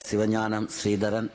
சிவஞானம் ஸ்ரீதரன்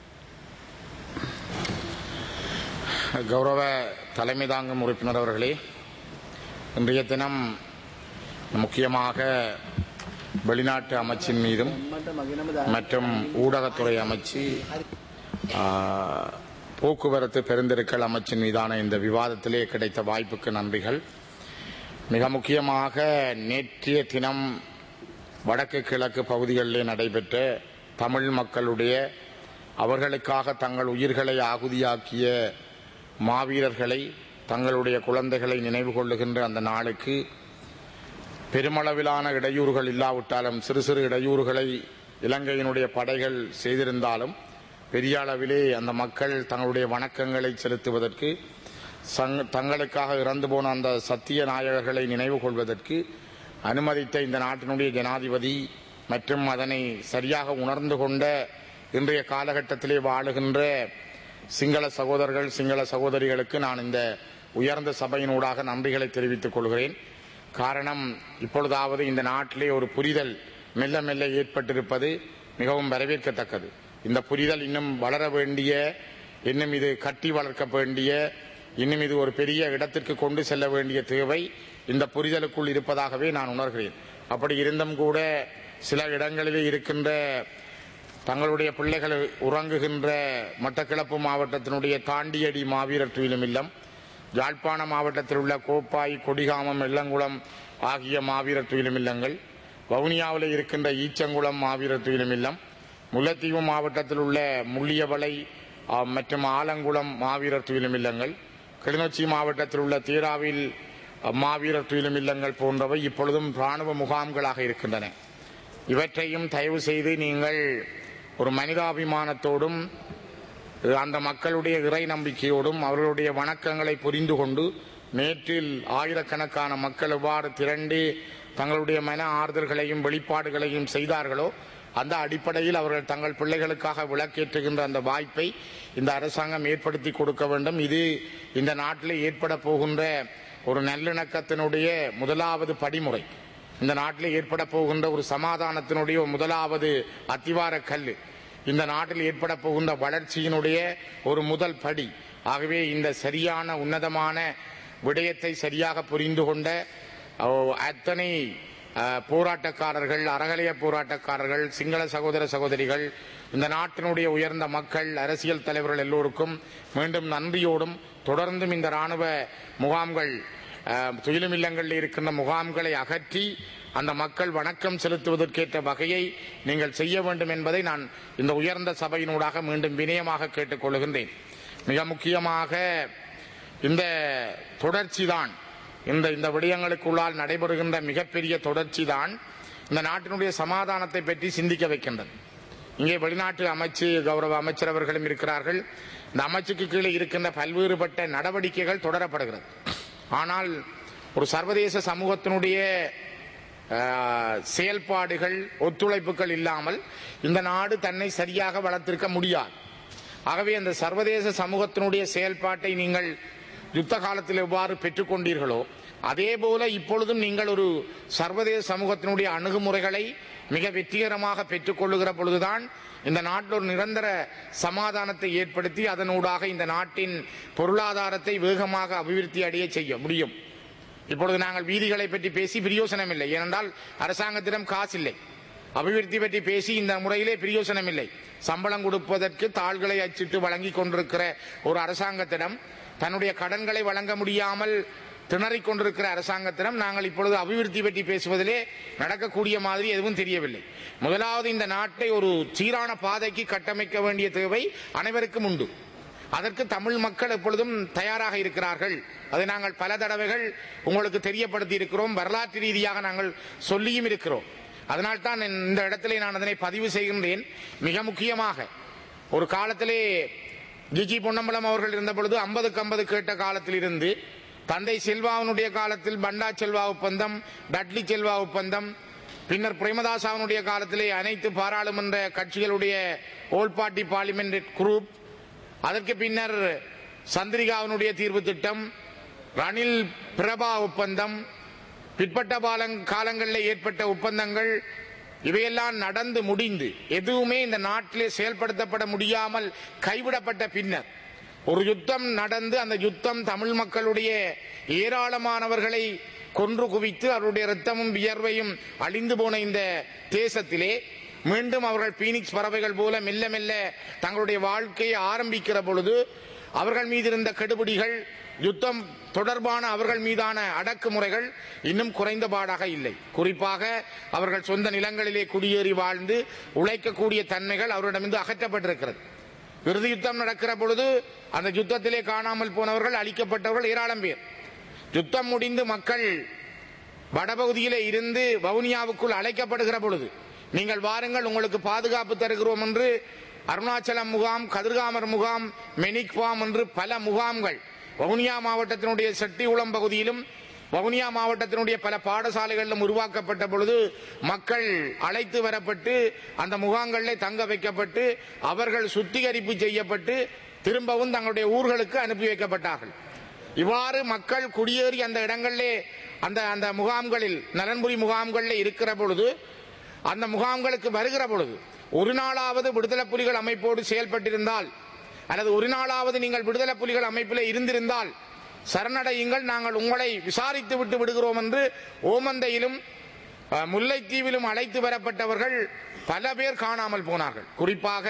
கௌரவ தலைமை தாங்கும் உறுப்பினர் அவர்களே இன்றைய தினம் முக்கியமாக வெளிநாட்டு அமைச்சின் மீதும் மற்றும் ஊடகத்துறை அமைச்சு ஆ, போக்குவரத்து பெருந்தெருக்கள் அமைச்சின் மீதான இந்த விவாதத்திலே கிடைத்த வாய்ப்புக்கு நன்றிகள் மிக முக்கியமாக நேற்றைய தினம் வடக்கு கிழக்கு பகுதிகளிலே நடைபெற்ற தமிழ் மக்களுடைய அவர்களுக்காக தங்கள் உயிர்களை ஆகுதியாக்கிய மாவீரர்களை தங்களுடைய குழந்தைகளை நினைவு கொள்ளுகின்ற அந்த நாளுக்கு பெருமளவிலான இடையூறுகள் இல்லாவிட்டாலும் சிறு சிறு இடையூறுகளை இலங்கையினுடைய படைகள் செய்திருந்தாலும் பெரிய அளவிலே அந்த மக்கள் தங்களுடைய வணக்கங்களை செலுத்துவதற்கு சங்- தங்களுக்காக இறந்து போன அந்த சத்திய நாயகர்களை நினைவு கொள்வதற்கு அனுமதித்த இந்த நாட்டினுடைய ஜனாதிபதி மற்றும் அதனை சரியாக உணர்ந்து கொண்ட இன்றைய காலகட்டத்திலே வாழுகின்ற சிங்கள சகோதரர்கள் சிங்கள சகோதரிகளுக்கு நான் இந்த உயர்ந்த சபையினூடாக நன்றிகளை தெரிவித்துக் கொள்கிறேன் காரணம் இப்பொழுதாவது இந்த நாட்டிலே ஒரு புரிதல் மெல்ல மெல்ல ஏற்பட்டிருப்பது மிகவும் வரவேற்கத்தக்கது இந்த புரிதல் இன்னும் வளர வேண்டிய இன்னும் இது கட்டி வளர்க்க வேண்டிய இன்னும் இது ஒரு பெரிய இடத்திற்கு கொண்டு செல்ல வேண்டிய தேவை இந்த புரிதலுக்குள் இருப்பதாகவே நான் உணர்கிறேன் அப்படி இருந்தும் கூட சில இடங்களிலே இருக்கின்ற தங்களுடைய பிள்ளைகள் உறங்குகின்ற மட்டக்களப்பு மாவட்டத்தினுடைய தாண்டியடி மாவீரர் துயிலும் இல்லம் யாழ்ப்பாண மாவட்டத்தில் உள்ள கோப்பாய் கொடிகாமம் எல்லங்குளம் ஆகிய மாவீரர் துயிலும் இல்லங்கள் வவுனியாவில் இருக்கின்ற ஈச்சங்குளம் மாவீரர் துயிலும் இல்லம் முல்லைத்தீவு மாவட்டத்தில் உள்ள முள்ளியவளை ஆ, மற்றும் ஆலங்குளம் மாவீரர் துயிலும் இல்லங்கள் கிளிநொச்சி மாவட்டத்தில் உள்ள தீராவில் அ, மாவீரர் துயிலும் இல்லங்கள் போன்றவை இப்பொழுதும் ராணுவ முகாம்களாக இருக்கின்றன இவற்றையும் தயவு செய்து நீங்கள் ஒரு மனிதாபிமானத்தோடும் அந்த மக்களுடைய இறை நம்பிக்கையோடும் அவர்களுடைய வணக்கங்களை புரிந்து கொண்டு நேற்றில் ஆயிரக்கணக்கான மக்கள் எவ்வாறு திரண்டு தங்களுடைய மன ஆறுதல்களையும் வெளிப்பாடுகளையும் செய்தார்களோ அந்த அடிப்படையில் அவர்கள் தங்கள் பிள்ளைகளுக்காக விளக்கேற்றுகின்ற அந்த வாய்ப்பை இந்த அரசாங்கம் ஏற்படுத்தி கொடுக்க வேண்டும் இது இந்த நாட்டில் ஏற்பட போகின்ற ஒரு நல்லிணக்கத்தினுடைய முதலாவது படிமுறை இந்த நாட்டில் ஏற்பட போகின்ற ஒரு சமாதானத்தினுடைய ஒரு முதலாவது அத்திவார கல் இந்த நாட்டில் ஏற்பட போகின்ற வளர்ச்சியினுடைய ஒரு முதல் படி ஆகவே இந்த சரியான உன்னதமான விடயத்தை சரியாக புரிந்து கொண்ட ஓ, அத்தனை அ, போராட்டக்காரர்கள் அறகலைய போராட்டக்காரர்கள் சிங்கள சகோதர சகோதரிகள் இந்த நாட்டினுடைய உயர்ந்த மக்கள் அரசியல் தலைவர்கள் எல்லோருக்கும் மீண்டும் நன்றியோடும் தொடர்ந்தும் இந்த ராணுவ முகாம்கள் அஹ், துயிலும் இல்லங்களில் இருக்கின்ற முகாம்களை அகற்றி அந்த மக்கள் வணக்கம் செலுத்துவதற்கேற்ற வகையை நீங்கள் செய்ய வேண்டும் என்பதை நான் இந்த உயர்ந்த சபையினூடாக மீண்டும் வினயமாக கேட்டுக்கொள்கின்றேன் மிக முக்கியமாக இந்த தொடர்ச்சிதான் இந்த இந்த விடயங்களுக்குள்ளால் நடைபெறுகின்ற மிகப்பெரிய தொடர்ச்சிதான் இந்த நாட்டினுடைய சமாதானத்தை பற்றி சிந்திக்க வைக்கின்றது இங்கே வெளிநாட்டு அமைச்சு கௌரவ அமைச்சர் அவர்களும் இருக்கிறார்கள் இந்த அமைச்சுக்கு கீழே இருக்கின்ற பல்வேறுபட்ட நடவடிக்கைகள் தொடரப்படுகிறது ஆனால் ஒரு சர்வதேச சமூகத்தினுடைய ஆஹ், செயல்பாடுகள் ஒத்துழைப்புகள் இல்லாமல் இந்த நாடு தன்னை சரியாக வளர்த்திருக்க முடியாது ஆகவே அந்த சர்வதேச சமூகத்தினுடைய செயல்பாட்டை நீங்கள் யுத்த காலத்தில் எவ்வாறு பெற்றுக்கொண்டீர்களோ அதே போல இப்பொழுதும் நீங்கள் ஒரு சர்வதேச சமூகத்தினுடைய அணுகுமுறைகளை மிக வெற்றிகரமாக பெற்றுக்கொள்ளுகிற பொழுதுதான் இந்த நாட்டில் ஒரு நிரந்தர சமாதானத்தை ஏற்படுத்தி அதனூடாக இந்த நாட்டின் பொருளாதாரத்தை வேகமாக அபிவிருத்தி அடைய செய்ய முடியும் இப்பொழுது நாங்கள் வீதிகளை பற்றி பேசி பிரயோசனம் இல்லை ஏனென்றால் அரசாங்கத்திடம் காசு இல்லை அபிவிருத்தி பற்றி பேசி இந்த முறையிலே பிரயோசனம் இல்லை சம்பளம் கொடுப்பதற்கு தாள்களை அச்சிட்டு வழங்கி கொண்டிருக்கிற ஒரு அரசாங்கத்திடம் தன்னுடைய கடன்களை வழங்க முடியாமல் திணறிக் கொண்டிருக்கிற அரசாங்கத்திடம் நாங்கள் இப்பொழுது அபிவிருத்தி பற்றி பேசுவதிலே நடக்கக்கூடிய மாதிரி எதுவும் தெரியவில்லை முதலாவது இந்த நாட்டை ஒரு சீரான பாதைக்கு கட்டமைக்க வேண்டிய தேவை அனைவருக்கும் உண்டு அதற்கு தமிழ் மக்கள் எப்பொழுதும் தயாராக இருக்கிறார்கள் அதை நாங்கள் பல தடவைகள் உங்களுக்கு தெரியப்படுத்தி இருக்கிறோம் வரலாற்று ரீதியாக நாங்கள் சொல்லியும் இருக்கிறோம் அதனால்தான் இந்த இடத்திலே நான் அதனை பதிவு செய்கின்றேன் மிக முக்கியமாக ஒரு காலத்திலே ஜிஜி பொன்னம்பலம் அவர்கள் இருந்த பொழுது ஐம்பதுக்கு ஐம்பது கேட்ட காலத்தில் இருந்து தந்தை செல்வாவினுடைய காலத்தில் பண்டா செல்வா ஒப்பந்தம் டட்லி செல்வா ஒப்பந்தம் பின்னர் பிரேமதாசாவினுடைய காலத்திலே அனைத்து பாராளுமன்ற கட்சிகளுடைய ஓல் பார்ட்டி பார்லிமெண்ட் குரூப் அதற்கு பின்னர் சந்திரிகாவினுடைய தீர்வு திட்டம் ரணில் பிரபா ஒப்பந்தம் பிற்பட்ட பாலங் காலங்களில் ஏற்பட்ட ஒப்பந்தங்கள் இவையெல்லாம் நடந்து முடிந்து எதுவுமே இந்த நாட்டிலே செயல்படுத்தப்பட முடியாமல் கைவிடப்பட்ட பின்னர் ஒரு யுத்தம் நடந்து அந்த யுத்தம் தமிழ் மக்களுடைய ஏராளமானவர்களை கொன்று குவித்து அவருடைய இரத்தமும் வியர்வையும் அழிந்து போன இந்த தேசத்திலே மீண்டும் அவர்கள் பீனிக்ஸ் பறவைகள் போல மெல்ல மெல்ல தங்களுடைய வாழ்க்கையை ஆரம்பிக்கிற பொழுது அவர்கள் மீது இருந்த கெடுபிடிகள் யுத்தம் தொடர்பான அவர்கள் மீதான அடக்குமுறைகள் இன்னும் குறைந்தபாடாக இல்லை குறிப்பாக அவர்கள் சொந்த நிலங்களிலே குடியேறி வாழ்ந்து உழைக்கக்கூடிய தன்மைகள் அவரிடமிருந்து அகற்றப்பட்டிருக்கிறது இறுதி யுத்தம் நடக்கிற பொழுது அந்த யுத்தத்திலே காணாமல் போனவர்கள் அழிக்கப்பட்டவர்கள் ஏராளம் பேர் யுத்தம் முடிந்து மக்கள் வடபகுதியிலே இருந்து வவுனியாவுக்குள் அழைக்கப்படுகிற பொழுது நீங்கள் வாருங்கள் உங்களுக்கு பாதுகாப்பு தருகிறோம் என்று அருணாச்சலம் முகாம் கதிர்காமர் முகாம் மெனிக் ஃபார்ம் என்று பல முகாம்கள் வவுனியா மாவட்டத்தினுடைய செட்டிகுளம் பகுதியிலும் வவுனியா மாவட்டத்தினுடைய பல பாடசாலைகளிலும் உருவாக்கப்பட்ட பொழுது மக்கள் அழைத்து வரப்பட்டு அந்த முகாம்களிலே தங்க வைக்கப்பட்டு அவர்கள் சுத்திகரிப்பு செய்யப்பட்டு திரும்பவும் தங்களுடைய ஊர்களுக்கு அனுப்பி வைக்கப்பட்டார்கள் இவ்வாறு மக்கள் குடியேறி அந்த இடங்களிலே அந்த அந்த முகாம்களில் நலன்புரி முகாம்களில் இருக்கிற பொழுது அந்த முகாம்களுக்கு வருகிற பொழுது ஒரு நாளாவது விடுதலை புலிகள் அமைப்போடு செயல்பட்டிருந்தால் அல்லது ஒரு நாளாவது நீங்கள் விடுதலை புலிகள் அமைப்பில் இருந்திருந்தால் சரணடையுங்கள் நாங்கள் உங்களை விசாரித்து விட்டு விடுகிறோம் என்று ஓமந்தையிலும் அஹ், முல்லைத்தீவிலும் அழைத்து வரப்பட்டவர்கள் பல பேர் காணாமல் போனார்கள் குறிப்பாக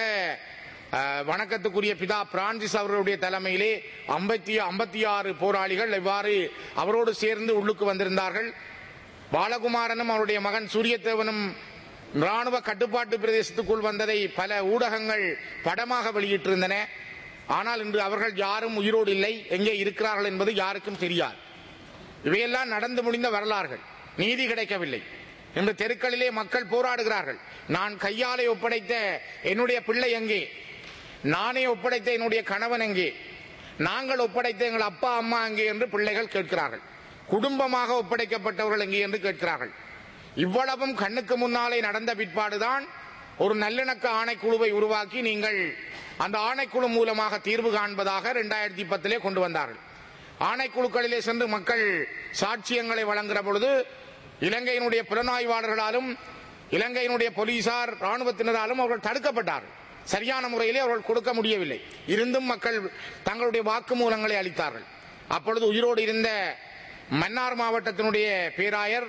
அஹ், வணக்கத்துக்குரிய பிதா பிரான்சிஸ் அவர்களுடைய தலைமையிலே ஐம்பத்தி ஐம்பத்தி ஆறு போராளிகள் இவ்வாறு அவரோடு சேர்ந்து உள்ளுக்கு வந்திருந்தார்கள் பாலகுமாரனும் அவருடைய மகன் சூரியத்தேவனும் ராணுவ கட்டுப்பாட்டு பிரதேசத்துக்குள் வந்ததை பல ஊடகங்கள் படமாக வெளியிட்டிருந்தன ஆனால் இன்று அவர்கள் யாரும் உயிரோடு இல்லை எங்கே இருக்கிறார்கள் என்பது யாருக்கும் தெரியாது இவையெல்லாம் நடந்து முடிந்த வரலாறுகள் நீதி கிடைக்கவில்லை இன்று தெருக்களிலே மக்கள் போராடுகிறார்கள் நான் கையாலே ஒப்படைத்த என்னுடைய பிள்ளை எங்கே நானே ஒப்படைத்த என்னுடைய கணவன் எங்கே நாங்கள் ஒப்படைத்த எங்கள் அப்பா அம்மா எங்கே என்று பிள்ளைகள் கேட்கிறார்கள் குடும்பமாக ஒப்படைக்கப்பட்டவர்கள் எங்கே என்று கேட்கிறார்கள் இவ்வளவும் கண்ணுக்கு முன்னாலே நடந்த பிற்பாடுதான் ஒரு நல்லிணக்க ஆணைக்குழுவை உருவாக்கி நீங்கள் அந்த ஆணைக்குழு மூலமாக தீர்வு காண்பதாக இரண்டாயிரத்தி பத்திலே கொண்டு வந்தார்கள் ஆணைக்குழுக்களிலே சென்று மக்கள் சாட்சியங்களை வழங்குகிற பொழுது இலங்கையினுடைய புலனாய்வாளர்களாலும் இலங்கையினுடைய போலீசார் ராணுவத்தினராலும் அவர்கள் தடுக்கப்பட்டார்கள் சரியான முறையிலே அவர்கள் கொடுக்க முடியவில்லை இருந்தும் மக்கள் தங்களுடைய வாக்குமூலங்களை அளித்தார்கள் அப்பொழுது உயிரோடு இருந்த மன்னார் மாவட்டத்தினுடைய பேராயர்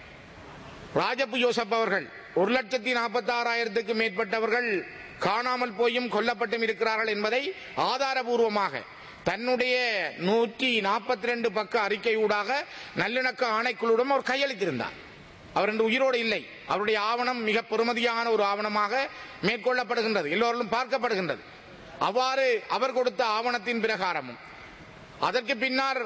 ராஜப்பு யோசப் அவர்கள் ஒரு லட்சத்தி நாற்பத்தி ஆறாயிரத்துக்கு மேற்பட்டவர்கள் காணாமல் போயும் கொல்லப்பட்டும் இருக்கிறார்கள் என்பதை ஆதாரபூர்வமாக தன்னுடைய நூற்றி நாற்பத்தி ரெண்டு பக்க அறிக்கை ஊடாக நல்லிணக்க ஆணைக்குழுடன் அவர் கையளித்திருந்தார் அவர் இன்று உயிரோடு இல்லை அவருடைய ஆவணம் மிக பெருமதியான ஒரு ஆவணமாக மேற்கொள்ளப்படுகின்றது எல்லோரும் பார்க்கப்படுகின்றது அவ்வாறு அவர் கொடுத்த ஆவணத்தின் பிரகாரமும் அதற்கு பின்னர்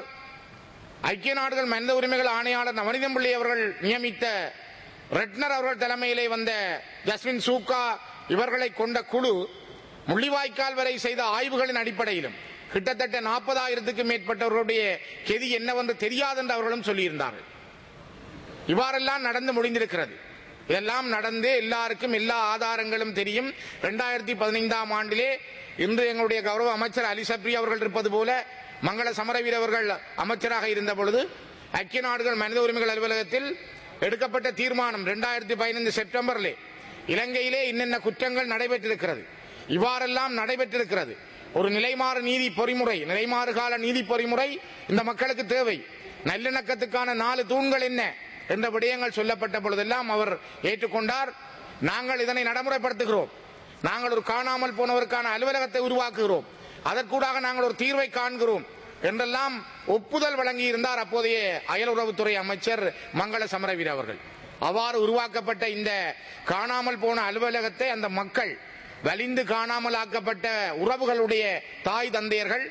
ஐக்கிய நாடுகள் மனித உரிமைகள் ஆணையாளர் நவனிதம் பிள்ளை அவர்கள் நியமித்த ரெட்னர் அவர்கள் தலைமையிலே வந்த ஜஸ்மின் சூக்கா இவர்களை கொண்ட குழு முள்ளிவாய்க்கால் வரை செய்த ஆய்வுகளின் அடிப்படையிலும் கிட்டத்தட்ட நாற்பதாயிரத்துக்கும் மேற்பட்டவர்களுடைய கெதி என்னவென்று தெரியாது என்று அவர்களும் சொல்லியிருந்தார்கள் இவ்வாறெல்லாம் நடந்து முடிந்திருக்கிறது இதெல்லாம் நடந்து எல்லாருக்கும் எல்லா ஆதாரங்களும் தெரியும் இரண்டாயிரத்தி பதினைந்தாம் ஆண்டிலே இன்று எங்களுடைய கௌரவ அமைச்சர் அலி சப்ரி அவர்கள் இருப்பது போல மங்கள சமரவீர அவர்கள் அமைச்சராக இருந்த பொழுது ஐக்கிய நாடுகள் மனித உரிமைகள் அலுவலகத்தில் எடுக்கப்பட்ட தீர்மானம் இரண்டாயிரத்தி பதினைந்து செப்டம்பரிலே இலங்கையிலே இன்னென்ன குற்றங்கள் நடைபெற்றிருக்கிறது இவ்வாறெல்லாம் நடைபெற்றிருக்கிறது ஒரு நிலைமாறு நீதி பொறிமுறை நிலைமாறு கால நீதி பொறிமுறை இந்த மக்களுக்கு தேவை நல்லிணக்கத்துக்கான நாலு தூண்கள் என்ன என்ற விடயங்கள் சொல்லப்பட்ட பொழுதெல்லாம் அவர் ஏற்றுக்கொண்டார் நாங்கள் இதனை நடைமுறைப்படுத்துகிறோம் நாங்கள் ஒரு காணாமல் போனவருக்கான அலுவலகத்தை உருவாக்குகிறோம் அதற்கூடாக நாங்கள் ஒரு தீர்வை காண்கிறோம் என்றெல்லாம் ஒப்புதல் வழங்கி இருந்தார் அப்போதைய அயலுறவுத்துறை அமைச்சர் மங்கள சமரவீர அவர்கள் அவ்வாறு உருவாக்கப்பட்ட இந்த காணாமல் போன அலுவலகத்தை அந்த மக்கள் வலிந்து காணாமல் ஆக்கப்பட்ட உறவுகளுடைய தாய் தந்தையர்கள்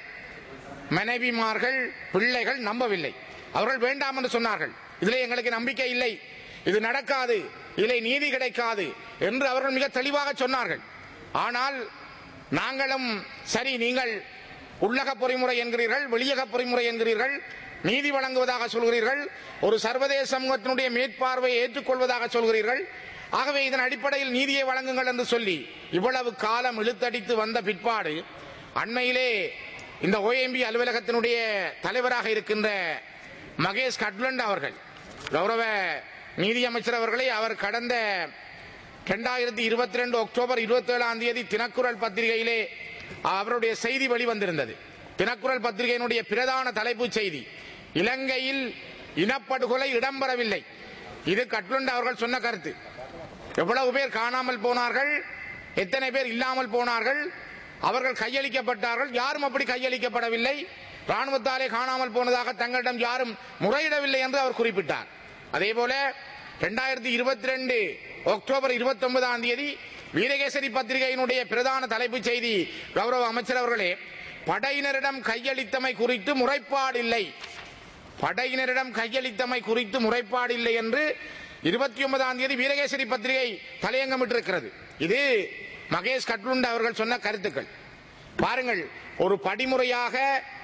மனைவிமார்கள் பிள்ளைகள் நம்பவில்லை அவர்கள் வேண்டாம் என்று சொன்னார்கள் இதில் எங்களுக்கு நம்பிக்கை இல்லை இது நடக்காது இதில் நீதி கிடைக்காது என்று அவர்கள் மிக தெளிவாக சொன்னார்கள் ஆனால் நாங்களும் சரி நீங்கள் உள்ளக பொறிமுறை என்கிறீர்கள் வெளியக பொறிமுறை என்கிறீர்கள் நீதி வழங்குவதாக சொல்கிறீர்கள் ஒரு சர்வதேச சமூகத்தினுடைய மேற்பார்வையை ஏற்றுக்கொள்வதாக சொல்கிறீர்கள் ஆகவே இதன் அடிப்படையில் நீதியை வழங்குங்கள் என்று சொல்லி இவ்வளவு காலம் இழுத்தடித்து வந்த பிற்பாடு அண்மையிலே இந்த ஓஎம்பி அலுவலகத்தினுடைய தலைவராக இருக்கின்ற மகேஷ் கட்லண்ட் அவர்கள் கௌரவ நீதியமைச்சர் அவர்களை அவர் கடந்த ரெண்டாயிரத்தி இருபத்தி ரெண்டு அக்டோபர் இருபத்தி ஏழாம் தேதி தினக்குரல் பத்திரிகையிலே அவருடைய செய்தி வெளிவந்திருந்தது தினக்குரல் பத்திரிகையினுடைய பிரதான தலைப்புச் செய்தி இலங்கையில் இனப்படுகொலை இடம்பெறவில்லை இது கட்லுண்ட் அவர்கள் சொன்ன கருத்து எவ்வளவு பேர் காணாமல் போனார்கள் எத்தனை பேர் இல்லாமல் போனார்கள் அவர்கள் கையளிக்கப்பட்டார்கள் யாரும் அப்படி கையளிக்கப்படவில்லை ராணுவத்தாலே காணாமல் போனதாக தங்களிடம் யாரும் முறையிடவில்லை என்று அவர் குறிப்பிட்டார் அதே போல இரண்டாயிரத்தி இருபத்தி ரெண்டு அக்டோபர் இருபத்தி ஒன்பதாம் தேதி வீரகேசரி பத்திரிகையினுடைய பிரதான தலைப்புச் செய்தி கௌரவ அமைச்சர் அவர்களே படையினரிடம் கையளித்தமை குறித்து முறைப்பாடில்லை படையினரிடம் கையளித்தமை குறித்து முறைப்பாடில்லை என்று இருபத்தி ஒன்பதாம் தேதி வீரகேசரி பத்திரிகை தலையங்கமிட்டிருக்கிறது இது மகேஷ் கட்லுண்ட் அவர்கள் சொன்ன கருத்துக்கள் பாருங்கள் ஒரு படிமுறையாக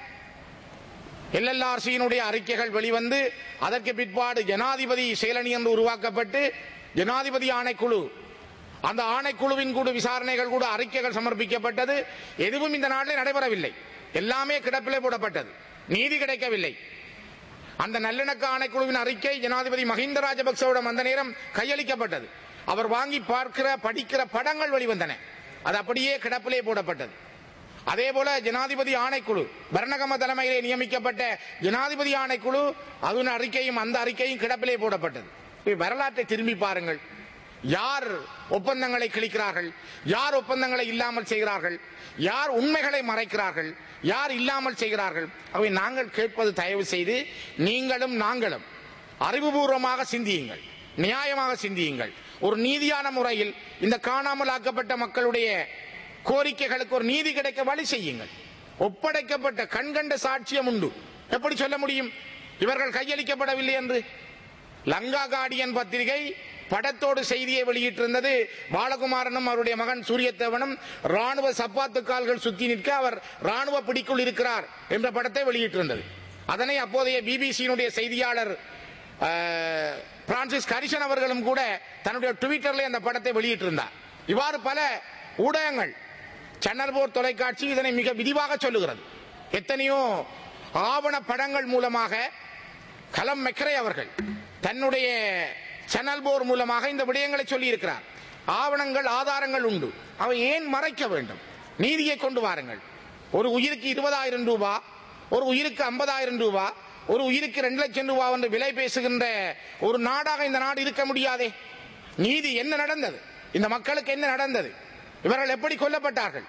எல்எல்ஆர்சியினுடைய அறிக்கைகள் வெளிவந்து அதற்கு பிற்பாடு ஜனாதிபதி செயலணி என்று உருவாக்கப்பட்டு ஜனாதிபதி ஆணைக்குழு அந்த ஆணைக்குழுவின் கூட விசாரணைகள் கூட அறிக்கைகள் சமர்ப்பிக்கப்பட்டது எதுவும் இந்த நாட்டில் நடைபெறவில்லை எல்லாமே கிடப்பிலே போடப்பட்டது நீதி கிடைக்கவில்லை அந்த நல்லிணக்க ஆணைக்குழுவின் அறிக்கை ஜனாதிபதி மஹிந்த ராஜபக்சவிடம் அந்த நேரம் கையளிக்கப்பட்டது அவர் வாங்கி பார்க்கிற படிக்கிற படங்கள் வெளிவந்தன அது அப்படியே கிடப்பிலே போடப்பட்டது அதே போல ஜனாதிபதி ஆணைக்குழு பரணகம தலைமையிலே நியமிக்கப்பட்ட ஜனாதிபதி ஆணைக்குழு அதன் அறிக்கையும் அந்த அறிக்கையும் கிடப்பிலே போடப்பட்டது இப்ப வரலாற்றை திரும்பி பாருங்கள் யார் ஒப்பந்தங்களை கிழிக்கிறார்கள் யார் ஒப்பந்தங்களை இல்லாமல் செய்கிறார்கள் யார் உண்மைகளை மறைக்கிறார்கள் யார் இல்லாமல் செய்கிறார்கள் அவை நாங்கள் கேட்பது தயவு செய்து நீங்களும் நாங்களும் அறிவுபூர்வமாக சிந்தியுங்கள் நியாயமாக சிந்தியுங்கள் ஒரு நீதியான முறையில் இந்த காணாமல் ஆக்கப்பட்ட மக்களுடைய கோரிக்கைகளுக்கு ஒரு நீதி கிடைக்க வழி செய்யுங்கள் ஒப்படைக்கப்பட்ட கண்கண்ட சாட்சியம் உண்டு எப்படி சொல்ல முடியும் இவர்கள் கையளிக்கப்படவில்லை என்று லங்கா கார்டியன் பத்திரிகை படத்தோடு செய்தியை வெளியிட்டிருந்தது பாலகுமாரனும் அவருடைய மகன் சூரியத்தேவனும் ராணுவ சப்பாத்து கால்கள் சுத்தி நிற்க அவர் ராணுவ பிடிக்குள் இருக்கிறார் என்ற படத்தை வெளியிட்டிருந்தது அதனை அப்போதைய பிபிசியினுடைய செய்தியாளர் அஹ், பிரான்சிஸ் கரிசன் அவர்களும் கூட தன்னுடைய ட்விட்டர்ல அந்த படத்தை வெளியிட்டிருந்தார் இவ்வாறு பல ஊடகங்கள் சன்னர்போர் தொலைக்காட்சி இதனை மிக விரிவாக சொல்லுகிறது எத்தனையோ ஆவண படங்கள் மூலமாக கலம் மெக்கரை அவர்கள் தன்னுடைய சேனல் போர் மூலமாக இந்த விடயங்களை சொல்லி இருக்கிறார் ஆவணங்கள் ஆதாரங்கள் உண்டு அவை ஏன் மறைக்க வேண்டும் நீதியை கொண்டு வாருங்கள் ஒரு உயிருக்கு இருபதாயிரம் ரூபாய் ஒரு உயிருக்கு ஐம்பதாயிரம் ரூபாய் ஒரு உயிருக்கு ரெண்டு லட்சம் ரூபாய் என்று விலை பேசுகின்ற ஒரு நாடாக இந்த நாடு இருக்க முடியாதே நீதி என்ன நடந்தது இந்த மக்களுக்கு என்ன நடந்தது இவர்கள் எப்படி கொல்லப்பட்டார்கள்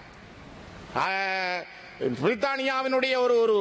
ஆஹ், பிரித்தானியாவினுடைய ஒரு ஒரு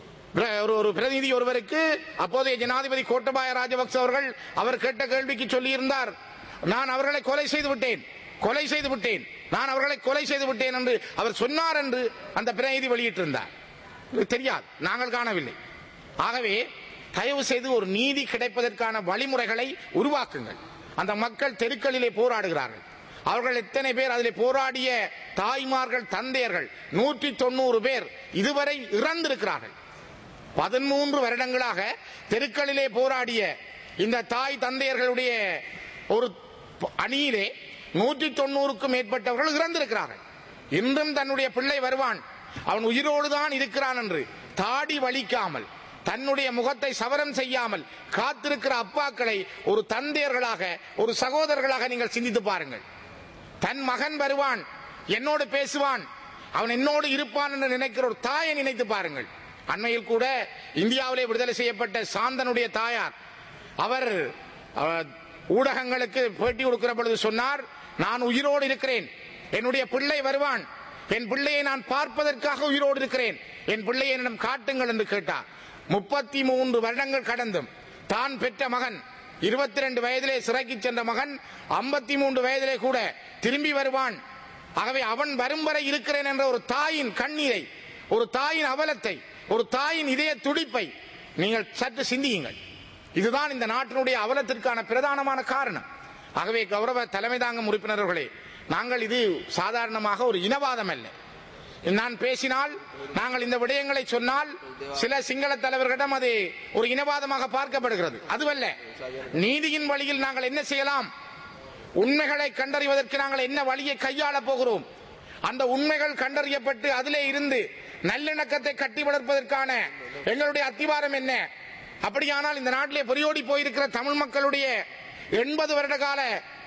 ஒரு ஒரு பிரதிநிதி ஒருவருக்கு அப்போதைய ஜனாதிபதி கோட்டபாய ராஜபக்ச அவர்கள் அவர் கேட்ட கேள்விக்கு சொல்லியிருந்தார் நான் அவர்களை கொலை செய்து விட்டேன் கொலை செய்து விட்டேன் நான் அவர்களை கொலை செய்து விட்டேன் என்று அவர் சொன்னார் என்று அந்த பிரதிநிதி வெளியிட்டிருந்தார் இது தெரியாது நாங்கள் காணவில்லை ஆகவே தயவு செய்து ஒரு நீதி கிடைப்பதற்கான வழிமுறைகளை உருவாக்குங்கள் அந்த மக்கள் தெருக்களிலே போராடுகிறார்கள் அவர்கள் எத்தனை பேர் அதிலே போராடிய தாய்மார்கள் தந்தையர்கள் நூற்றி தொண்ணூறு பேர் இதுவரை இறந்திருக்கிறார்கள் பதிமூன்று வருடங்களாக தெருக்களிலே போராடிய இந்த தாய் தந்தையர்களுடைய ஒரு ப- அணியிலே நூற்றி தொண்ணூறுக்கும் மேற்பட்டவர்கள் இறந்திருக்கிறார்கள் இன்றும் தன்னுடைய பிள்ளை வருவான் அவன் உயிரோடு தான் இருக்கிறான் என்று தாடி வலிக்காமல் தன்னுடைய முகத்தை சவரம் செய்யாமல் காத்திருக்கிற அப்பாக்களை ஒரு தந்தையர்களாக ஒரு சகோதரர்களாக நீங்கள் சிந்தித்து பாருங்கள் தன் மகன் வருவான் என்னோடு பேசுவான் அவன் என்னோடு இருப்பான் என்று நினைக்கிற ஒரு தாயை நினைத்து பாருங்கள் அண்மையில் கூட இந்தியாவிலே விடுதலை செய்யப்பட்ட சாந்தனுடைய தாயார் அவர் அவர் ஊடகங்களுக்கு பேட்டி கொடுக்கிற பொழுது சொன்னார் நான் உயிரோடு இருக்கிறேன் என்னுடைய பிள்ளை வருவான் என் பிள்ளையை நான் பார்ப்பதற்காக உயிரோடு இருக்கிறேன் என் பிள்ளையை என்னிடம் காட்டுங்கள் என்று கேட்டார் முப்பத்தி மூன்று வருடங்கள் கடந்தும் தான் பெற்ற மகன் இருபத்தி ரெண்டு வயதிலே சிறைக்கு சென்ற மகன் ஐம்பத்தி மூன்று வயதிலே கூட திரும்பி வருவான் ஆகவே அவன் வரும் வரை இருக்கிறேன் என்ற ஒரு தாயின் கண்ணீரை ஒரு தாயின் அவலத்தை ஒரு தாயின் இதய துடிப்பை நீங்கள் சற்று சிந்தியுங்கள் இதுதான் இந்த நாட்டினுடைய அவலத்திற்கான பிரதானமான காரணம் ஆகவே கௌரவ தலைமை தாங்கும் உறுப்பினர்களே நாங்கள் இது சாதாரணமாக ஒரு இனவாதம் அல்ல நான் பேசினால் நாங்கள் இந்த விடயங்களை சொன்னால் சில சிங்கள தலைவர்களிடம் அது ஒரு இனவாதமாக பார்க்கப்படுகிறது அதுவல்ல நீதியின் வழியில் நாங்கள் என்ன செய்யலாம் உண்மைகளை கண்டறிவதற்கு நாங்கள் என்ன வழியை கையாள போகிறோம் அந்த உண்மைகள் கண்டறியப்பட்டு அதிலே இருந்து நல்லிணக்கத்தை கட்டி வளர்ப்பதற்கான எங்களுடைய அத்திவாரம் என்ன அப்படியானால் இந்த நாட்டிலே பொறியோடி போயிருக்கிற தமிழ் மக்களுடைய எண்பது வருட கால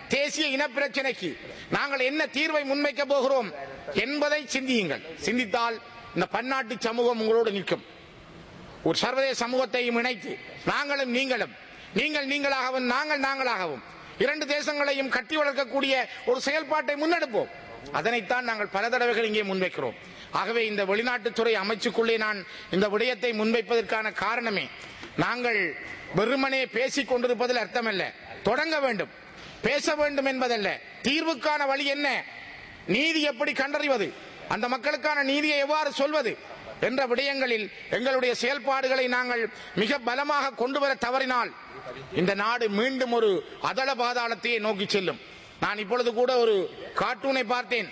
தேசிய இனப்பிரச்சனைக்கு நாங்கள் என்ன தீர்வை முன்வைக்க போகிறோம் என்பதை சிந்தியுங்கள் சிந்தித்தால் இந்த பன்னாட்டு சமூகம் உங்களோடு நிற்கும் ஒரு சர்வதேச சமூகத்தையும் இணைத்து நாங்களும் நீங்களும் நீங்கள் நீங்களாகவும் நாங்கள் நாங்களாகவும் இரண்டு தேசங்களையும் கட்டி வளர்க்கக்கூடிய ஒரு செயல்பாட்டை முன்னெடுப்போம் அதனைத்தான் நாங்கள் பல தடவைகள் இங்கே முன்வைக்கிறோம் ஆகவே இந்த வெளிநாட்டுத்துறை அமைச்சுக்குள்ளே நான் இந்த விடயத்தை முன்வைப்பதற்கான காரணமே நாங்கள் வெறுமனே பேசிக் கொண்டிருப்பதில் அர்த்தமல்ல தொடங்க வேண்டும் பேச வேண்டும் என்பதல்ல தீர்வுக்கான வழி என்ன நீதி எப்படி கண்டறிவது அந்த மக்களுக்கான நீதியை எவ்வாறு சொல்வது என்ற விடயங்களில் எங்களுடைய செயல்பாடுகளை நாங்கள் மிக பலமாக கொண்டு வர தவறினால் இந்த நாடு மீண்டும் ஒரு அதள பாதாளத்தையே நோக்கி செல்லும் நான் இப்பொழுது கூட ஒரு கார்ட்டூனை பார்த்தேன்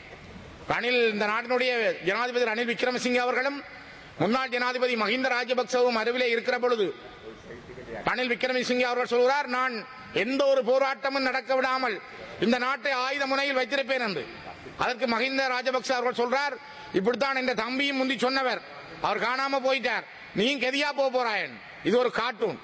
ரணில் இந்த நாட்டினுடைய ஜனாதிபதி ரணில் விக்ரமசிங்கே அவர்களும் முன்னாள் ஜனாதிபதி மஹிந்த ராஜபக்சவும் அருகிலே இருக்கிற பொழுது ரணில் விக்ரமசிங்கே அவர்கள் சொல்கிறார் நான் எந்த ஒரு போராட்டமும் நடக்க விடாமல் இந்த நாட்டை ஆயுத முனையில் வைத்திருப்பேன் என்று அதற்கு மஹிந்த ராஜபக்ச அவர்கள் சொல்றார் இப்படித்தான் இந்த தம்பியும் முந்தி சொன்னவர் அவர் காணாம போயிட்டார் நீ கெதியா போக போறாயன் இது ஒரு கார்ட்டூன்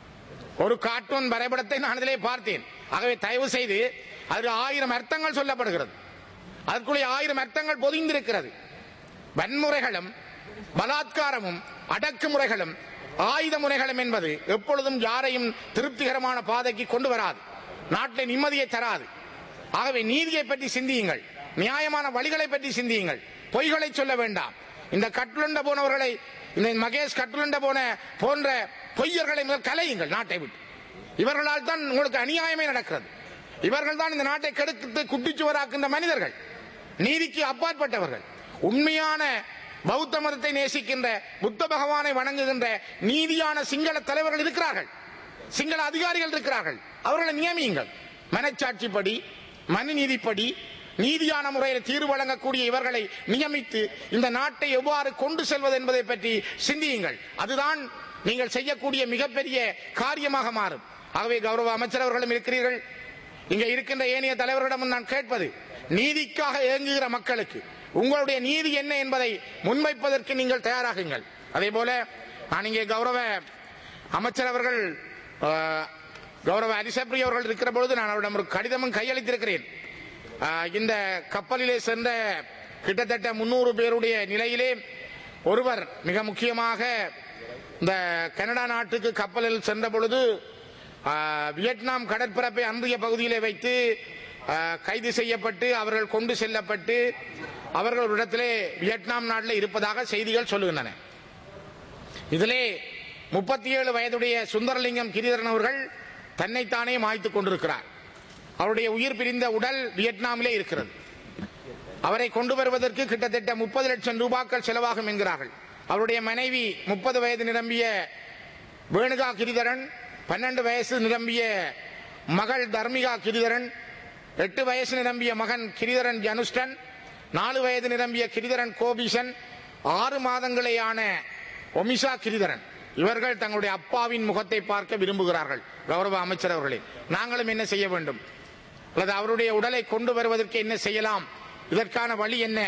ஒரு கார்ட்டூன் வரைபடத்தை நான் இதிலே பார்த்தேன் ஆகவே தயவு செய்து அதில் ஆயிரம் அர்த்தங்கள் சொல்லப்படுகிறது அதற்குள்ளே ஆயிரம் அர்த்தங்கள் பொதிந்திருக்கிறது வன்முறைகளும் பலாத்காரமும் அடக்குமுறைகளும் ஆயுத முறைகளும் என்பது எப்பொழுதும் யாரையும் திருப்திகரமான பாதைக்கு கொண்டு வராது நாட்டில் நிம்மதியை தராது ஆகவே நீதியை பற்றி சிந்தியுங்கள் நியாயமான வழிகளை பற்றி சிந்தியுங்கள் பொய்களை சொல்ல வேண்டாம் இந்த கட்டுலண்ட போனவர்களை இந்த மகேஷ் கட்டுலண்ட போன போன்ற பொய்யர்களை முதல் கலையுங்கள் நாட்டை விட்டு இவர்களால் தான் உங்களுக்கு அநியாயமே நடக்கிறது இவர்கள் தான் இந்த நாட்டை கெடுத்து குட்டிச்சுவராக்கின்ற மனிதர்கள் நீதிக்கு அப்பாற்பட்டவர்கள் உண்மையான பௌத்த மதத்தை நேசிக்கின்ற புத்த பகவானை வணங்குகின்ற நீதியான சிங்கள தலைவர்கள் இருக்கிறார்கள் சிங்கள அதிகாரிகள் இருக்கிறார்கள் அவர்களை நியமியுங்கள் மனச்சாட்சிப்படி மனுநீதிப்படி நீதியான முறையில் தீர்வு வழங்கக்கூடிய இவர்களை நியமித்து இந்த நாட்டை எவ்வாறு கொண்டு செல்வது என்பதை பற்றி சிந்தியுங்கள் அதுதான் நீங்கள் செய்யக்கூடிய மிகப்பெரிய காரியமாக மாறும் ஆகவே கௌரவ அமைச்சர் அவர்களும் இருக்கிறீர்கள் இங்க இருக்கின்ற ஏனைய தலைவர்களிடமும் நான் கேட்பது நீதிக்காக இயங்குகிற மக்களுக்கு உங்களுடைய நீதி என்ன என்பதை முன்வைப்பதற்கு நீங்கள் தயாராகுங்கள் அதே போல நான் இங்கே கௌரவ அமைச்சர் அவர்கள் ஆஹ், கௌரவ அரிசப்ரி அவர்கள் இருக்கிற பொழுது நான் அவரிடம் ஒரு கடிதமும் கையளித்திருக்கிறேன் ஆஹ், இந்த கப்பலிலே சென்ற கிட்டத்தட்ட முன்னூறு பேருடைய நிலையிலே ஒருவர் மிக முக்கியமாக இந்த கனடா நாட்டுக்கு கப்பலில் சென்ற பொழுது ஆஹ், வியட்நாம் கடற்பரப்பை அன்றைய பகுதியிலே வைத்து ஆஹ், கைது செய்யப்பட்டு அவர்கள் கொண்டு செல்லப்பட்டு அவர்கள் ஒரு இடத்திலே வியட்நாம் நாட்டில் இருப்பதாக செய்திகள் சொல்லுகின்றன இதிலே முப்பத்தி ஏழு வயதுடைய சுந்தரலிங்கம் கிரிதரன் அவர்கள் தன்னைத்தானே மாய்த்துக் கொண்டிருக்கிறார் அவருடைய உயிர் பிரிந்த உடல் வியட்நாமிலே இருக்கிறது அவரை கொண்டு வருவதற்கு கிட்டத்தட்ட முப்பது லட்சம் ரூபாய்கள் செலவாகும் என்கிறார்கள் அவருடைய மனைவி முப்பது வயது நிரம்பிய வேணுகா கிரிதரன் பன்னெண்டு வயசு நிரம்பிய மகள் தர்மிகா கிரிதரன் எட்டு வயசு நிரம்பிய மகன் கிரிதரன் ஜனுஷ்டன் நாலு வயது நிரம்பிய கிரிதரன் கோபிசன் ஆறு மாதங்களேயான ஒமிஷா கிரிதரன் இவர்கள் தங்களுடைய அப்பாவின் முகத்தை பார்க்க விரும்புகிறார்கள் கௌரவ அமைச்சர் அவர்களே நாங்களும் என்ன செய்ய வேண்டும் அல்லது அவருடைய உடலை கொண்டு வருவதற்கு என்ன செய்யலாம் இதற்கான வழி என்ன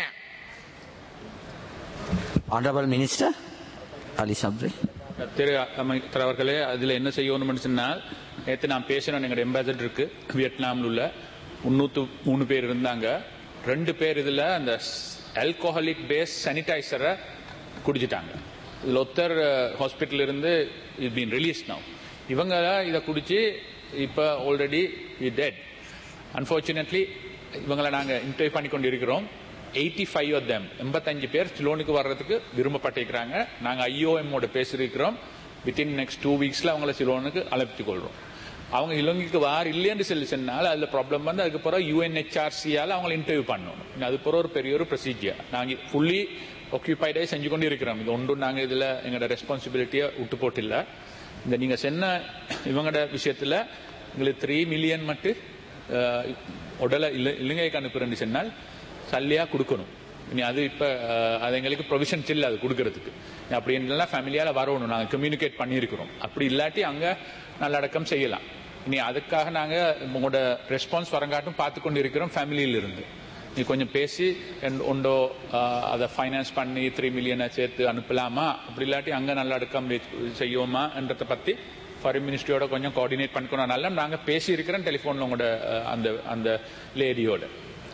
Honorable Minister Ali Sabri. திரு அமைச்சர் அவர்களே அதில் என்ன செய்யணும்னு சொன்னால் நேற்று நான் பேசினேன் எங்களோட எம்பாசடருக்கு வியட்நாமில் உள்ள முன்னூத்து மூணு பேர் இருந்தாங்க ரெண்டு பேர் இதில் அந்த ஆல்கோஹாலிக் பேஸ் சானிடைசரை குடிச்சிட்டாங்க இதில் ஒருத்தர் ஹாஸ்பிட்டல் இருந்து இது பீன் ரிலீஸ் now இவங்க இதை குடிச்சு இப்போ ஆல்ரெடி இ டெட் அன்ஃபார்ச்சுனேட்லி இவங்களை நாங்கள் இன்டர்வியூ பண்ணி கொண்டு இருக்கிறோம் எயிட்டி ஃபைவ் ஆஃப் தேம் எண்பத்தஞ்சு பேர் சிலோனுக்கு வர்றதுக்கு விரும்பப்பட்டிருக்கிறாங்க நாங்கள் ஐஓஎம்மோட பேசியிருக்கிறோம் வித்தின் நெக்ஸ்ட் டூ வீக்ஸில் அவங்கள சிலோனுக்கு அழைத்துக் கொள்றோம் அவங்க இலங்கைக்கு வார் இல்லைன்னு சொல்லி சொன்னால் அதில் ப்ராப்ளம் வந்து அதுக்கு பிறகு யூஎன்ஹெச்ஆர்சியால் அவங்களை இன்டர்வியூ பண்ணணும் இன்னும் அது பிறகு ஒரு பெரிய ஒரு ப்ரொசீஜர் நாங்கள் ஃபுல்லி ஒக்யூபைடே செஞ்சு கொண்டு இருக்கிறோம் இது ஒன்றும் நாங்கள் இதில் எங்களோட ரெஸ்பான்சிபிலிட்டியை விட்டு போட்டில்லை இந்த நீங்கள் சொன்ன இவங்களோட விஷயத்தில் எங்களுக்கு த்ரீ மில்லியன் மட்டும் அஹ், உடலை இல- இலங்கைக்கு அனுப்புறேன்னு சொன்னால் சல்லியாக கொடுக்கணும் இனி அது இப்போ அது எங்களுக்கு ப்ரொவிஷன்ஸ் இல்லை அது கொடுக்கறதுக்கு அப்படின்றலாம் ஃபேமிலியால் வரணும் நாங்கள் கம்யூனிகேட் பண்ணியிருக்கிறோம் அப்படி இல்லாட்டி அங்கே நல்லடக்கம் செய்யலாம் இனி அதுக்காக நாங்கள் உங்களோட ரெஸ்பான்ஸ் வரங்காட்டும் பார்த்து கொண்டு இருக்கிறோம் ஃபேமிலியில இருந்து நீ கொஞ்சம் பேசி என்- உண்டோ அஹ், அதை ஃபைனான்ஸ் பண்ணி த்ரீ மில்லியனை சேர்த்து அனுப்பலாமா அப்படி இல்லாட்டி அங்கே நல்லடக்கம் செய்வோமா என்றதை பற்றி ஃபாரின் மினிஸ்ட்ரியோட கொஞ்சம் கோஆர்டினேட் பண்ணிக்கணும்னால நாங்க பேசி இருக்கிறோம் டெலிஃபோன்ல உங்களோட அஹ், அந்த அந்த லேடியோட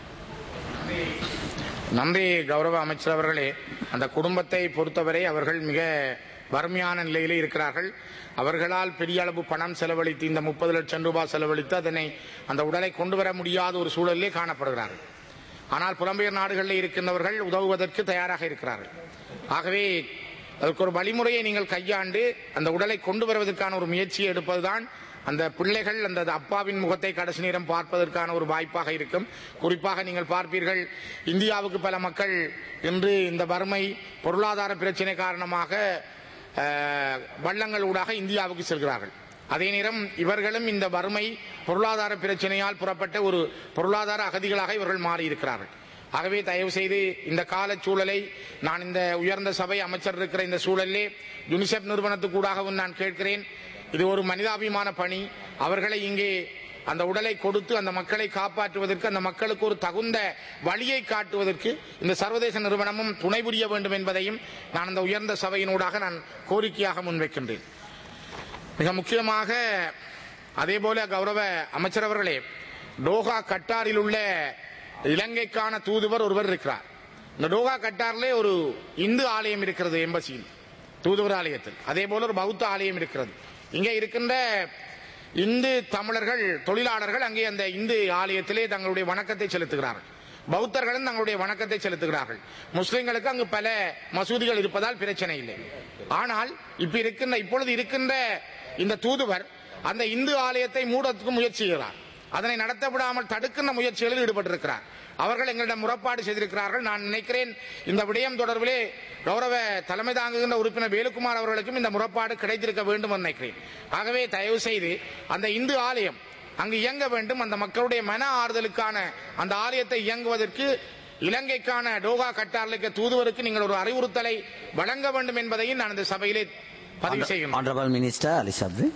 நன்றி கௌரவ அமைச்சர் அவர்களே அந்த குடும்பத்தை பொறுத்தவரை அவர்கள் மிக வறுமையான நிலையிலே இருக்கிறார்கள் அவர்களால் பெரிய அளவு பணம் செலவழித்து இந்த முப்பது லட்சம் ரூபாய் செலவழித்து அதனை அந்த உடலை கொண்டு வர முடியாத ஒரு சூழலிலே காணப்படுகிறார்கள் ஆனால் புலம்பெயர் நாடுகளில் இருக்கின்றவர்கள் உதவுவதற்கு தயாராக இருக்கிறார்கள் ஆகவே அதற்கு ஒரு வழிமுறையை நீங்கள் கையாண்டு அந்த உடலை கொண்டு வருவதற்கான ஒரு முயற்சியை எடுப்பதுதான் அந்த பிள்ளைகள் அந்த அப்பாவின் முகத்தை கடைசி நேரம் பார்ப்பதற்கான ஒரு வாய்ப்பாக இருக்கும் குறிப்பாக நீங்கள் பார்ப்பீர்கள் இந்தியாவுக்கு பல மக்கள் இன்று இந்த வறுமை பொருளாதார பிரச்சனை காரணமாக அஹ், வள்ளங்கள் ஊடாக இந்தியாவுக்கு செல்கிறார்கள் அதே நேரம் இவர்களும் இந்த வறுமை பொருளாதார பிரச்சனையால் புறப்பட்ட ஒரு பொருளாதார அகதிகளாக இவர்கள் மாறியிருக்கிறார்கள் ஆகவே தயவு செய்து இந்த கால சூழலை நான் இந்த உயர்ந்த சபை அமைச்சர் இருக்கிற இந்த சூழலிலே யுனிசெஃப் நிறுவனத்துக்கூடாகவும் நான் கேட்கிறேன் இது ஒரு மனிதாபிமான பணி அவர்களை இங்கே அந்த உடலை கொடுத்து அந்த மக்களை காப்பாற்றுவதற்கு அந்த மக்களுக்கு ஒரு தகுந்த வழியை காட்டுவதற்கு இந்த சர்வதேச நிறுவனமும் துணை புரிய வேண்டும் என்பதையும் நான் அந்த உயர்ந்த சபையினூடாக நான் கோரிக்கையாக முன்வைக்கின்றேன் மிக முக்கியமாக அதே போல கௌரவ அமைச்சர் அவர்களே டோஹா கட்டாரில் உள்ள இலங்கைக்கான தூதுவர் ஒருவர் இருக்கிறார் இந்த டோஹா கட்டாரிலே ஒரு இந்து ஆலயம் இருக்கிறது எம்பசியில் தூதுவர் ஆலயத்தில் அதே போல ஒரு பௌத்த ஆலயம் இருக்கிறது இங்கே இருக்கின்ற இந்து தமிழர்கள் தொழிலாளர்கள் அங்கே அந்த இந்து ஆலயத்திலே தங்களுடைய வணக்கத்தை செலுத்துகிறார்கள் பௌத்தர்களும் தங்களுடைய வணக்கத்தை செலுத்துகிறார்கள் முஸ்லிம்களுக்கு அங்கு பல மசூதிகள் இருப்பதால் பிரச்சனை இல்லை ஆனால் இப்ப இருக்கின்ற இப்பொழுது இருக்கின்ற இந்த தூதுவர் அந்த இந்து ஆலயத்தை மூடத்துக்கு முயற்சி செய்கிறார் அதனை நடத்த விடாமல் தடுக்கின்ற முயற்சிகளில் ஈடுபட்டிருக்கிறார் அவர்கள் எங்களிடம் முறைப்பாடு செய்திருக்கிறார்கள் நான் நினைக்கிறேன் இந்த விடயம் தொடர்பிலே கௌரவ தலைமை தாங்குகின்ற உறுப்பினர் வேலுக்குமார் அவர்களுக்கும் இந்த முறைப்பாடு கிடைத்திருக்க வேண்டும் என்று நினைக்கிறேன் ஆகவே தயவு செய்து அந்த இந்து ஆலயம் அங்கு இயங்க வேண்டும் அந்த மக்களுடைய மன ஆறுதலுக்கான அந்த ஆலயத்தை இயங்குவதற்கு இலங்கைக்கான டோகா கட்டார்லிக்க தூதுவருக்கு நீங்கள் ஒரு அறிவுறுத்தலை வழங்க வேண்டும் என்பதையும் நான் இந்த சபையிலே பதிவு செய்கிறேன் Honorable Minister Ali Sabri.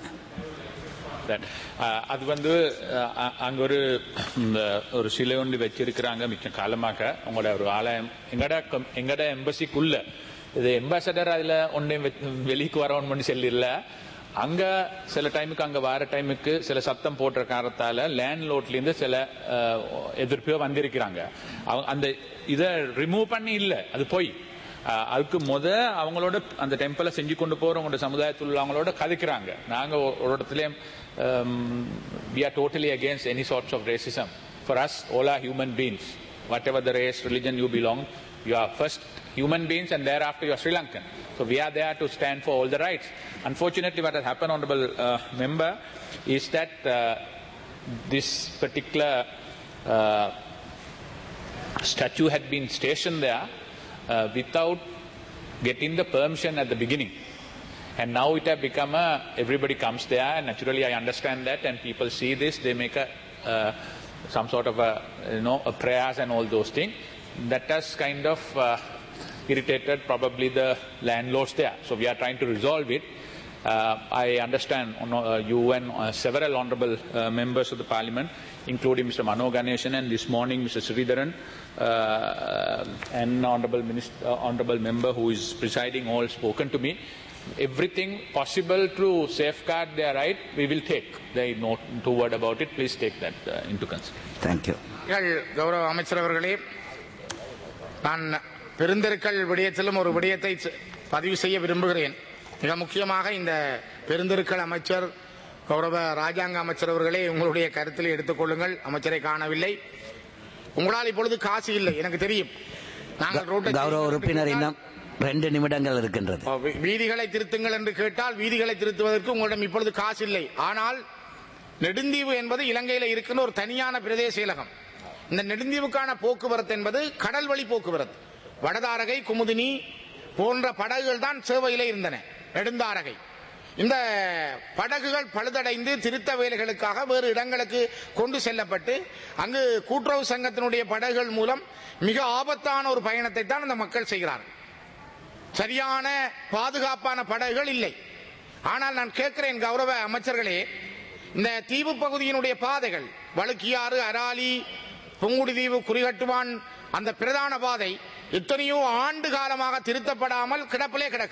That, uh, அது வந்து uh, அ- அங்க ஒரு இந்த ஒரு சிலை ஒன்று வச்சிருக்கிறாங்க மிச்ச காலமாக உங்களோட ஒரு ஆலயம் எங்கட com- எங்கட எம்பசிக்குள்ள இது எம்பாசடர் அதுல ஒன்றையும் வெளிக்கு வரணும்னு சொல்லிடல அங்க சில டைமுக்கு அங்க வர டைமுக்கு சில சத்தம் போடுற காரணத்தால லேண்ட் லோட்ல இருந்து சில uh, எதிர்ப்போ வந்திருக்கிறாங்க அவங்க அந்த இதை ரிமூவ் பண்ணி இல்ல அது போய் ஆஹ் அதுக்கு முத அவங்களோட அந்த டெம்பிளை செஞ்சு கொண்டு போறவங்களோட சமுதாயத்தில் உள்ளவங்களோட கதைக்கிறாங்க நாங்க ஒரு ஒரு இடத்துலயும் we are totally against any sorts of racism for us all are human beings whatever the race religion you belong you are first human beings and thereafter you are Sri Lankan so we are there to stand for all the rights unfortunately what has happened honorable uh, member is that uh, this particular uh, statue had been stationed there uh, without getting the permission at the beginning. And now it has become a, everybody comes there, and naturally I understand that, and people see this, they make a, uh, some sort of a, you know, a prayers and all those things. That has kind of uh, irritated probably the landlords there. So we are trying to resolve it. Uh, I understand uh, you and uh, several honorable uh, members of the parliament, including Mr. Mano Ganeshan and this morning Mr. Sridharan, uh, and honorable, minister, uh, honorable member who is presiding, all spoken to me. Everything possible to safeguard their right, we will take. There is no two word about it. Please take that uh, into consideration. Thank you. நீங்கள் கௌரவ அமைச்சர் அவர்களே நான் பெருந்தெருக்கள் விடயத்திலும் ஒரு விடயத்தை ச- பதிவு செய்ய விரும்புகிறேன் மிக முக்கியமாக இந்த பெருந்தெருக்கள் அமைச்சர் கௌரவ ராஜாங்க அமைச்சர் அவர்களே உங்களுடைய கருத்தில் எடுத்துக்கொள்ளுங்கள் அமைச்சரை காணவில்லை உங்களால் இப்பொழுது காசு இல்லை எனக்கு தெரியும் நாங்கள் ரோட்டை கௌரவ உறுப்பினர் இன்னும் ரெண்டு நிமிடங்கள் இருக்கின்றது ஓ, வீ- வீதிகளை திருத்துங்கள் என்று கேட்டால் வீதிகளை திருத்துவதற்கு உங்களிடம் இப்பொழுது காசு இல்லை ஆனால் நெடுந்தீவு என்பது இலங்கையில் இருக்கின்ற ஒரு தனியான பிரதேச செயலகம் இந்த நெடுந்தீவுக்கான போக்குவரத்து என்பது கடல் வழி போக்குவரத்து வடதாரகை குமுதினி போன்ற படகுகள் தான் சேவையிலே இருந்தன நெடுந்தாரகை இந்த படகுகள் பழுதடைந்து திருத்த வேலைகளுக்காக வேறு இடங்களுக்கு கொண்டு செல்லப்பட்டு அங்கு கூட்டுறவு சங்கத்தினுடைய படகுகள் மூலம் மிக ஆபத்தான ஒரு பயணத்தை தான் அந்த மக்கள் செய்கிறார்கள் சரியான பாதுகாப்பான படகுகள் இல்லை ஆனால் நான் கேட்கிறேன் கௌரவ அமைச்சர்களே இந்த தீவு பகுதியினுடைய பாதைகள் வழுக்கியாறு அராலி புங்குடுதீவு குறிகட்டுவான் அந்த பிரதான பாதை எத்தனையோ ஆண்டு காலமாக திருத்தப்படாமல் கிடப்பிலே கிடக்கிறது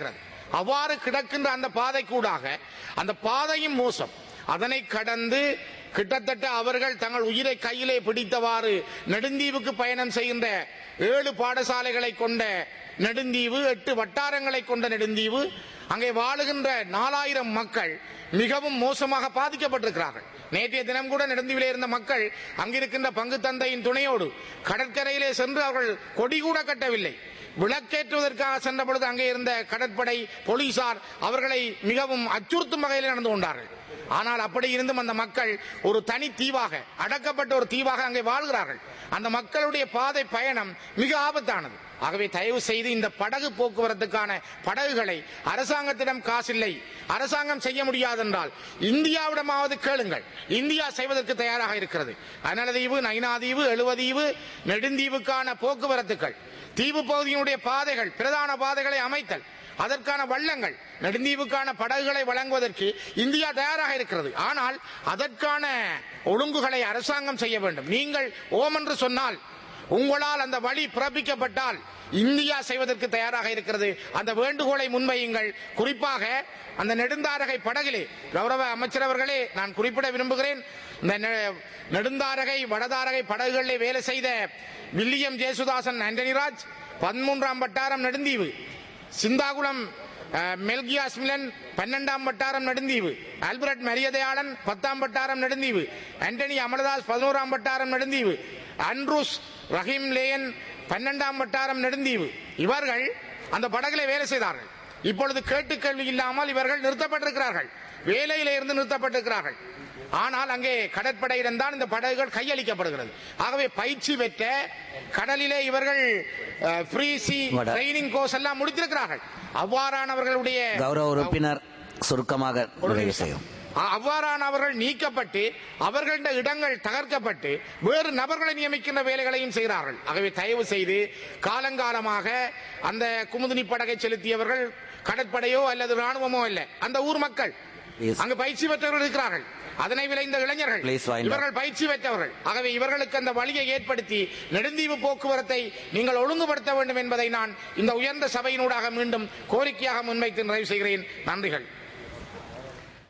அவ்வாறு கிடக்கின்ற அந்த பாதைக்கூடாக அந்த பாதையும் மோசம் அதனை கடந்து கிட்டத்தட்ட அவர்கள் தங்கள் உயிரை கையிலே பிடித்தவாறு நெடுந்தீவுக்கு பயணம் செய்கின்ற ஏழு பாடசாலைகளை கொண்ட நெடுந்தீவு எட்டு வட்டாரங்களை கொண்ட நெடுந்தீவு அங்கே வாழுகின்ற நாலாயிரம் மக்கள் மிகவும் மோசமாக பாதிக்கப்பட்டிருக்கிறார்கள் நேற்றைய தினம் கூட நெடுந்தீவிலே இருந்த மக்கள் அங்கிருக்கின்ற பங்கு தந்தையின் துணையோடு கடற்கரையிலே சென்று அவர்கள் கொடி கூட கட்டவில்லை விளக்கேற்றுவதற்காக சென்ற பொழுது அங்கே இருந்த கடற்படை போலீசார் அவர்களை மிகவும் அச்சுறுத்தும் வகையில் நடந்து கொண்டார்கள் ஆனால் அப்படி இருந்தும் அந்த மக்கள் ஒரு தனி தீவாக அடக்கப்பட்ட ஒரு தீவாக அங்கே வாழ்கிறார்கள் அந்த மக்களுடைய பாதை பயணம் மிக ஆபத்தானது ஆகவே தயவு செய்து இந்த படகு போக்குவரத்துக்கான படகுகளை அரசாங்கத்திடம் காசில்லை அரசாங்கம் செய்ய முடியாதென்றால் இந்தியாவிடமாவது கேளுங்கள் இந்தியா செய்வதற்கு தயாராக இருக்கிறது அனலதீவு நைனாதீவு எழுவதீவு நெடுந்தீவுக்கான போக்குவரத்துகள் தீவு பகுதியினுடைய பாதைகள் பிரதான பாதைகளை அமைத்தல் அதற்கான வள்ளங்கள் நெடுந்தீவுக்கான படகுகளை வழங்குவதற்கு இந்தியா தயாராக இருக்கிறது ஆனால் அதற்கான ஒழுங்குகளை அரசாங்கம் செய்ய வேண்டும் நீங்கள் ஓம் என்று சொன்னால் உங்களால் அந்த வழி பிறப்பிக்கப்பட்டால் இந்தியா செய்வதற்கு தயாராக இருக்கிறது அந்த வேண்டுகோளை முன்வையுங்கள் குறிப்பாக அந்த நெடுந்தாரகை படகிலே கௌரவ அமைச்சர் அவர்களே நான் குறிப்பிட விரும்புகிறேன் இந்த நெ- நெடுந்தாரகை வடதாரகை படகுகளிலே வேலை செய்த வில்லியம் ஜேசுதாசன் ஆண்டனிராஜ் பதிமூன்றாம் வட்டாரம் நெடுந்தீவு சிந்தாகுளம் அஹ், மெல்கியாஸ் மிலன் பன்னெண்டாம் வட்டாரம் நெடுந்தீவு ஆல்பர்ட் மரியதயாளன் பத்தாம் வட்டாரம் நெடுந்தீவு ஆண்டனி அமலதாஸ் பதினோராம் வட்டாரம் நெடுந்தீவு அன்ரூஸ் ரஹீம் லேயன் பன்னெண்டாம் வட்டாரம் நெடுந்தீவு இவர்கள் அந்த படகிலே வேலை செய்தார்கள் இப்பொழுது கேட்டு கேள்வி இல்லாமல் இவர்கள் நிறுத்தப்பட்டிருக்கிறார்கள் வேலையிலே இருந்து நிறுத்தப்பட்டிருக்கிறார்கள் ஆனால் அங்கே கடற்படையிடம் தான் இந்த படகுகள் கையளிக்கப்படுகிறது ஆகவே பயிற்சி பெற்ற கடலிலே இவர்கள் ஃப்ரீ சி வட- ட்ரைனிங் கோர்ஸ் எல்லாம் முடித்திருக்கிறார்கள் அவ்வாறானவர்களுடைய கௌரவ உறுப்பினர் சுருக்கமாக நிறைவு செய்யும் அ- அவ்வாறானவர்கள் நீக்கப்பட்டு அவர்களின் இடங்கள் தகர்க்கப்பட்டு வேறு நபர்களை நியமிக்கின்ற வேலைகளையும் செய்கிறார்கள் ஆகவே தயவு செய்து காலங்காலமாக அந்த குமுதினி படகை செலுத்தியவர்கள் கடற்படையோ அல்லது ராணுவமோ அல்ல அந்த ஊர் மக்கள் Yes. அங்கு பயிற்சி பெற்றவர்கள் இருக்கிறார்கள் அதனை விளைந்த இளைஞர்கள் Please wind up. இவர்கள் பயிற்சி பெற்றவர்கள் ஆகவே இவர்களுக்கு அந்த வழியை ஏற்படுத்தி நெடுந்தீவு போக்குவரத்தை நீங்கள் ஒழுங்குபடுத்த வேண்டும் என்பதை நான் இந்த உயர்ந்த சபையினூடாக மீண்டும் கோரிக்கையாக முன்வைத்து நிறைவு செய்கிறேன் நன்றிகள்